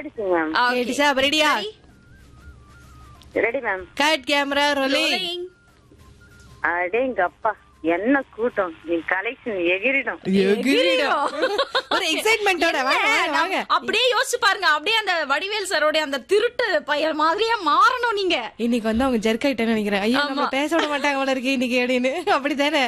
கேட்டுச்சு ma'am Okay. கேட்டுச்சா அப்ப ரெடியா ready ma'am cut camera rolling Rolling. அடே எங்க அப்பா என்ன கூட்டம் நீ கலெக்ஷன் எகிரிடும் எகிரிடும். ஒரு எக்ஸைட்மெண்டோட வாங்க வாங்க, வாங்க அப்படியே யோசிச்சு பாருங்க அப்படியே அந்த வடிவேல் சாரோட அந்த திருட்டு பையன் மாதிரியே மாறணும் நீங்க இன்னைக்கு வந்து அவங்க ஜெர்க் ஆயிட்டேன்னு நினைக்கிறேன் ஐயோ நம்ம பேச விட மாட்டாங்க போல இருக்கு இன்னைக்கு அப்படின்னு அப்படித்தானே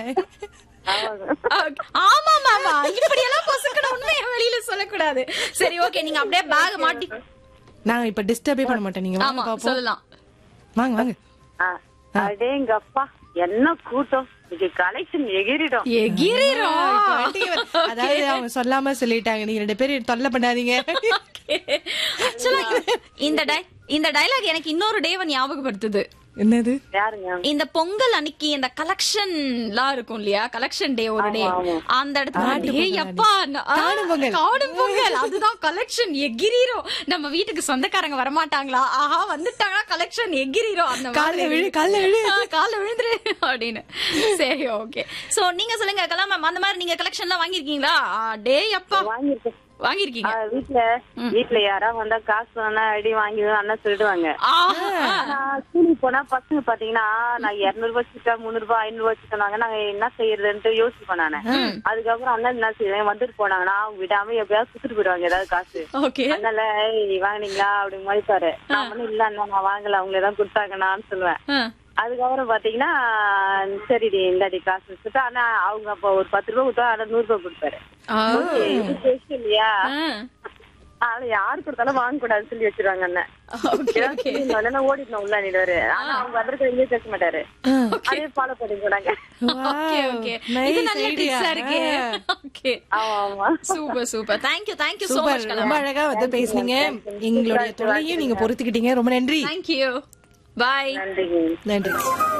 ஆமா மாமா இப்படி எல்லாம் பொசுக்கட உண்மையை வெளியில சொல்லக்கூடாது சரி ஓகே நீங்க அப்படியே பேக் மாட்டி நாங்க இப்ப டிஸ்டர்பே பண்ண மாட்டோம் நீங்க வாங்க ஆமா பாப்போம் சொல்லலாம் வாங்க வாங்க அடே எங்க அப்பா என்ன கூட்டம் இன்னைக்கு கலெக்ஷன் எகிரிடும் எகிரிரும் இப்ப வண்டிக்கு வர- அதாவது அவங்க சொல்லாம சொல்லிட்டாங்க நீங்க ரெண்டு பேரும் தொல்லை பண்ணாதீங்க Actually, இந்த டை- இந்த டைலாக் எனக்கு இன்னொரு டேவை ஞாபகப்படுத்துது என்னது யாருங்க இந்த பொங்கல் அன்னைக்கு இந்த கலெக்ஷன் எல்லாம் இருக்கும் இல்லையா கலெக்ஷன் டே ஒரு டே அந்த இடத்துல டேய் அப்பா ந- ஆ, காணும் பொங்கல். காணும் பொங்கல் அதுதான் கலெக்ஷன் எகிரிரும் நம்ம வீட்டுக்கு சொந்தக்காரங்க வரமாட்டாங்களா ஆஹா வந்துட்டாங்கன்னா கலெக்ஷன் எகிரிரும் அந்த கால்ல விழு, கால்ல விழு. கால விழுந்துரு அப்படின்னு சரி ஓகே சோ நீங்க சொல்லுங்க கலாம் மேம் அந்த மாதிரி நீங்க கலெக்ஷன் எல்லாம் வாங்கிருக்கீங்களா டே அப்பா வாங்கிருக்கேன் வாங்கிருக்கீங்க ஆ, வீட்ல வீட்ல யாரா வந்தா காசு வேணா அடி வாங்கி அண்ணா சொல்லிடுவாங்க ஆஹா. நான் ஸ்கூலுக்கு போனா பசங்க பாத்தீங்கன்னா நான் இருநூறு ரூபாய் வச்சுட்டா முந்நூறு ரூபாய் ஐநூறு ரூபாய் வச்சுட்டாங்க நாங்க என்ன செய்யறதுன்ட்டு யோசிப்பேன் நானு அதுக்கப்புறம் அண்ணன் என்ன செய்யறேன் வந்துட்டு போனாங்கன்னா அவங்க விடாம எப்படியாவது குடுத்துட்டு போயிடுவாங்க ஏதாவது காசு ஓகே அதனால "ஏய், வாங்குனீங்களா அப்படின்னு மதிப்பாரு நான் வந்து இல்ல அண்ணா நான் வாங்கல அவங்களே தான் கொடுத்தாங்கண்ணான்னு சொல்லுவேன் ஆ. அதுக்கப்புறம் பாத்தீங்கன்னா சரிடி இந்தாடி காசு வச்சுட்டு ஆனா அவங்க அப்ப ஒரு பத்து ரூபாய் கொடுத்தா ஆனா நூறு ரூபாய் கொடுப்பாரு ஆ. ஓகே, இது பேசு இல்லையா ஆ. ஆனா யாரு கொடுத்தாலும் வாங்க கூடாதுன்னு சொல்லி வச்சிருவாங்க அண்ணன் இல்லைன்னா ஓடிடணும் உள்ள அண்ணிடுவாரு ஆனா அவங்க வந்திருக்க எங்கேயும் பேச மாட்டாரு அதே ஃபாலோ பண்ணி போனாங்க ஓகே ஓகே இது நல்ல டிப்ஸா இருக்கு ஓகே ஆமா ஆமா super super thank you thank you so super much ரொம்ப கலாம் அழகா வந்து பேசுனீங்க எங்களுடைய தொல்லையும் நீங்க பொறுத்துக்கிட்டீங்க ரொம்ப நன்றி தேங்க் யூ பை நன்றிங்க நன்றி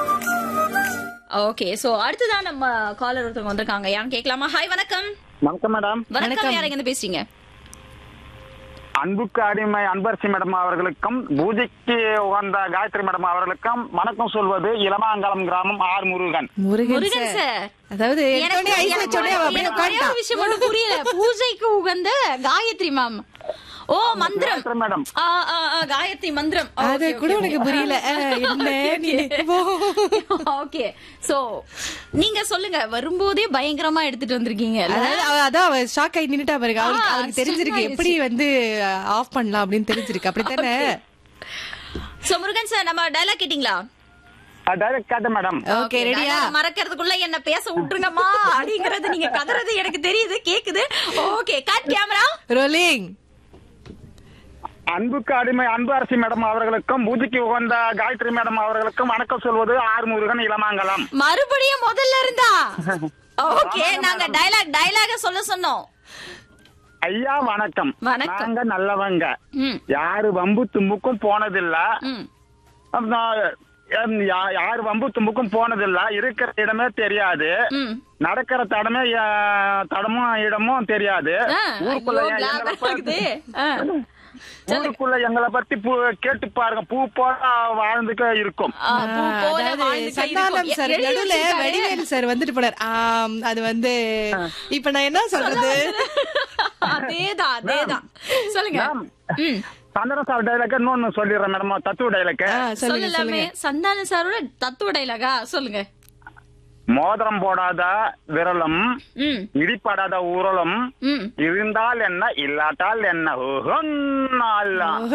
ஓகே சோ அடுத்ததான் நம்ம காலர் ஒருத்தவங்க வந்திருக்காங்க யாரும் கேட்கலாமா ஹாய் வணக்கம் வணக்கம் மேடம் வணக்கம் யார் எங்க பேசுறீங்க அன்புக்கு அடிமை அன்பரசி மேடம் அவர்களுக்கும் பூஜைக்கு உகந்த காயத்ரி மேடம் அவர்களுக்கும் வணக்கம் சொல்வது இளமாங்கலம் கிராமம் R Murugan Murugan Murugan sir sir அதாவது எனக்கு எடுத்தோடனே ஐஸ் எனக்கு வச்சோடனே அவ அப்படியே எனக்கு ஒரே ஒரு உட்காந்துட்டான் விஷயம் மட்டும் புரியல பூஜைக்கு உகந்த காயத்ரி மேம் ஓ மந்திரம் காயத்ரி மேடம் ஆ, ஆ, ஆ, காயத்ரி மந்திரம் அது கூட உனக்கு புரியல அஹ், என்ன நீ போ. ஓகே சோ நீங்க சொல்லுங்க வரும்போதே பயங்கரமா எடுத்துட்டு வந்திருக்கீங்க அதாவது அவ- அதான் அவ ஷாக் ஆகி நின்னுட்டா பாருங்க அவளுக்கு ஆ, அவளுக்கு தெரிஞ்சிருக்கு stuck எப்படி வந்து ஆஃப் பண்ணலாம் அப்படின்னு தெரிஞ்சிருக்கு அப்படித்தானே சோ முருகன் சார் நம்ம டயலாக் கேட்டிங்களா டைரக்ட் கேட்டேன் மேடம் ஓகே ரெடியா dialogue மறக்கிறதுக்குள்ள என்ன பேச விட்டுருங்கம்மா அப்படிங்கறது நீங்க கதறது எனக்கு தெரியுது கேக்குது ஓகே கட் கேமரா ரோலிங் அன்புக்கு அடிமை அன்பரசி மேடம் அவர்களுக்கும் பூஜைக்கு உகந்த காயத்ரி மேடம் அவர்களுக்கும் வணக்கம் சொல்வது ஆர் முருகன் இளமாங்கலம் மறுபடியும் முதல்ல இருந்தா ஓகே நாங்க டயலாக் டயலாக சொல்ல சொன்னோம் ஐயா வணக்கம் வணக்கம். நாங்க நல்லவங்க ம் யாரு வம்பு தும்புக்கும் போனதில்ல ம் நான் யா- யாரு வம்பு தும்புக்கும் போனதில்ல இருக்கிற இடமே தெரியாது ம் நடக்கிற தடமே அஹ், தடமும் இடமும் தெரியாது ஆ, ஊருக்குள்ள ஐயோ, எங்களை black பத்தி- ஆகுது. ஆ. ஊருக்குள்ள எங்களை பத்தி பூ கேட்டு பாருங்க பூ போல வாழ்ந்துக்க இருக்கும் ஆ, பூ போல அதாவது வாழ்ந்துக்க சந்தானம் இருக்கும். சார் எழுதி நடுவுல வச்சிருக்காரு. வடிவேல் சார் வந்துட்டு போனார் ஆம், அது வந்து இப்ப நான் என்ன சொல்றது அதேதான் அதேதான் சொல்லுங்க மேம், ம் சந்திரன் சார் டைலாக் இன்னொன்னு சொல்லிடுறேன் மேடம் தத்துவ டைலாக் ஆ, சொல்லுங்க சொல்லலாமே சொல்லுங்க சந்தான சாரோட தத்துவ டைலாகா சொல்லுங்க மோதிரம் போடாத விரலும் ம் இடிப்படாத ஊரலும் ம் இருந்தால் என்ன இல்லாட்டால் என்ன ஓஹோன்னாலாம்.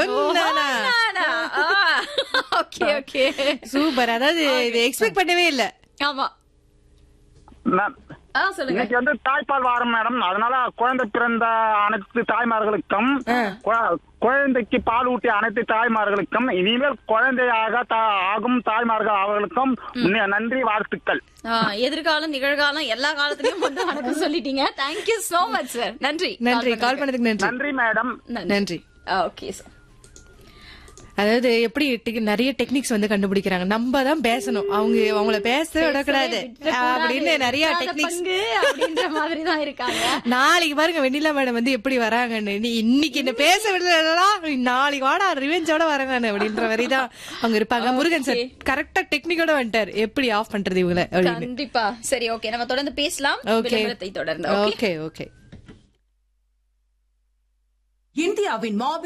ஓகே ஓகே சூப்பர் அதாவது இது எக்ஸ்பெக்ட் பண்ணவே இல்ல ஆமா மேம், ஆ சொல்லுங்க இன்னைக்கு வந்து தாய்ப்பால் வாரம் மேடம் அதனால குழந்தை பிறந்த அனைத்து தாய்மார்களுக்கும் கு- குழந்தைக்கு பால் ஊட்டிய அனைத்து தாய்மார்களுக்கும் இனிமேல் குழந்தையாக தா- ஆகும் தாய்மார்கள் அவர்களுக்கும் நி- நன்றி வாழ்த்துக்கள் ஆ, எதிர்காலம் நிகழ்காலம் எல்லா காலத்துலயும் வந்து வணக்கம் சொல்லிட்டீங்க தேங்க்யூ சோ மச் சார் நன்றி நன்றி கால் பண்ணதுக்கு நன்றி நன்றி மேடம் நன்றி ஓகே சார் அதாவது எப்படி டெக்- நிறைய டெக்னிக்ஸ் வந்து கண்டுபிடிக்கிறாங்க நம்ம தான் பேசணும் அவங்க அவங்கள பேச விடக்கூடாது அப்படின்னு நிறைய டெக்னிக்ஸ் அப்படின்ற மாதிரி தான் இருக்காங்க நாளைக்கு பாருங்க வெண்ணிலா மேடம் வந்து எப்படி வராங்கன்னு நீ இன்னைக்கு என்ன பேச விடலா நாளைக்கு வாடா ரிவெஞ்சோட வராங்கன்னு அப்படின்ற மாதிரி தான் அவங்க இருப்பாங்க முருகன் சார் கரெக்டா டெக்னிக்கோட வந்துட்டார் எப்படி ஆஃப் பண்றது இவங்கள அப்படின்னு கண்டிப்பா சரி ஓகே நம்ம தொடர்ந்து பேசலாம் ஓகே விளம்பரத்தை தொடர்ந்து ஓகே ஓகே ஓகே இந்தியாவின் மாபெரும்